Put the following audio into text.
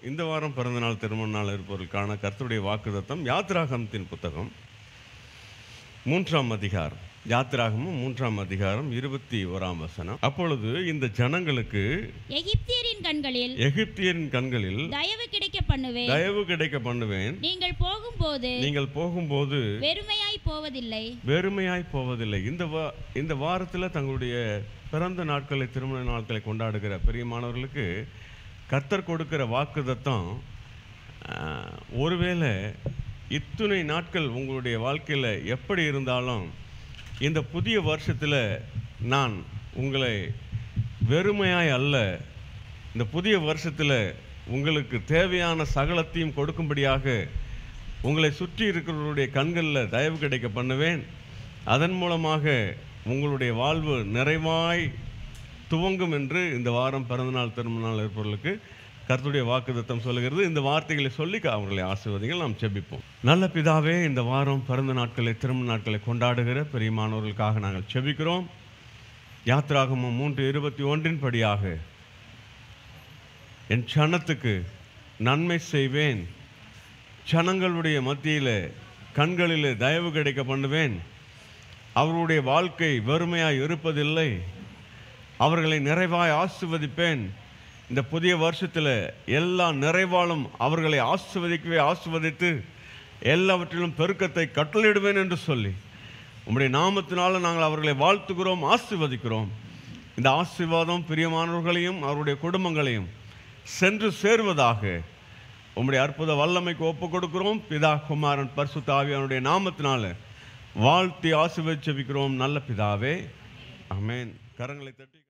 இந்த வாரம் பிறந்தநாள் திருமண நாள் இருப்பவர்களுக்கான கர்த்தருடைய வாக்குதத்தம் யாத்ராகமத்தின் புத்தகம் மூன்றாம் அதிகாரம் யாத்ராகமும் மூன்றாம் அதிகாரம் இருபத்தி ஓராம் வசனம் அப்பொழுது இந்த ஜனங்களுக்கு எகிப்தியரின் கண்களில் எகிப்தியரின் கண்களில் தயவு கிடைக்க பண்ணுவேன் தயவு கிடைக்க பண்ணுவேன் நீங்கள் போகும்போது நீங்கள் போகும்போது வெறுமையாய் போவதில்லை வெறுமையாய் போவதில்லை இந்த வா இந்த வாரத்தில் தங்களுடைய பிறந்த நாட்களை திருமண நாட்களை கொண்டாடுகிற பெரியமானவர்களுக்கு கர்த்தர் கொடுக்கிற வாக்குதத்தம் ஆஹ், ஒருவேளை இத்துணை நாட்கள் உங்களுடைய வாழ்க்கையில் எப்படி இருந்தாலும் இந்த புதிய வருஷத்தில் நான் உங்களை வெறுமையாய் அல்ல இந்த புதிய வருஷத்தில் உங்களுக்கு தேவையான சகலத்தையும் கொடுக்கும்படியாக உங்களை சுற்றி இருக்கிறவர்களுடைய கண்களில் தயவு கிடைக்க பண்ணுவேன் அதன் மூலமாக உங்களுடைய வாழ்வு நிறைவாய் துவங்கும் என்று இந்த வாரம் பிறந்தநாள் திருமணநாள் இருப்பவர்களுக்கு கர்த்தருடைய வாக்குத்தத்தம் சொல்லுகிறது இந்த வார்த்தைகளை சொல்லி அவர்களை ஆசிர்வதிகள் நாம் செபிப்போம் நல்ல பிதாவே இந்த வாரம் பிறந்த நாட்களை திருமண நாட்களை கொண்டாடுகிற பெரியமானவர்களுக்காக நாங்கள் செபிக்கிறோம் யாத்ராகமம் மூன்று இருபத்தி ஒன்றின் படியாக என் சனத்துக்கு நன்மை செய்வேன் ஜனங்களுடைய மத்தியில் கண்களில் தயவு கிடைக்க பண்ணுவேன் அவர்களுடைய வாழ்க்கை வெறுமையாய் இருப்பதில்லை அவர்களை நிறைவாய் ஆசிர்வதிப்பேன் இந்த புதிய வருஷத்தில் எல்லா நிறைவாலும் அவர்களை ஆசிர்வதிக்கவே ஆசிர்வதித்து எல்லாவற்றிலும் பெருக்கத்தை கட்டளையிடுவேன் என்று சொல்லி உம்முடைய நாமத்தினால நாங்கள் அவர்களை வாழ்த்துகிறோம் ஆசிர்வதிக்கிறோம் இந்த ஆசீர்வாதம் பிரியமானவர்களையும் அவருடைய குடும்பங்களையும் சென்று சேர்வதாக உம்முடைய அற்புத வல்லமைக்கு ஒப்பு கொடுக்கிறோம் பிதா குமாரன் பரிசுத்த ஆவியானுடைய நாமத்தினால வாழ்த்தி ஆசீர்வதிச்சபிக்கிறோம் நல்ல பிதாவே ஆமென் கரங்களை தட்டி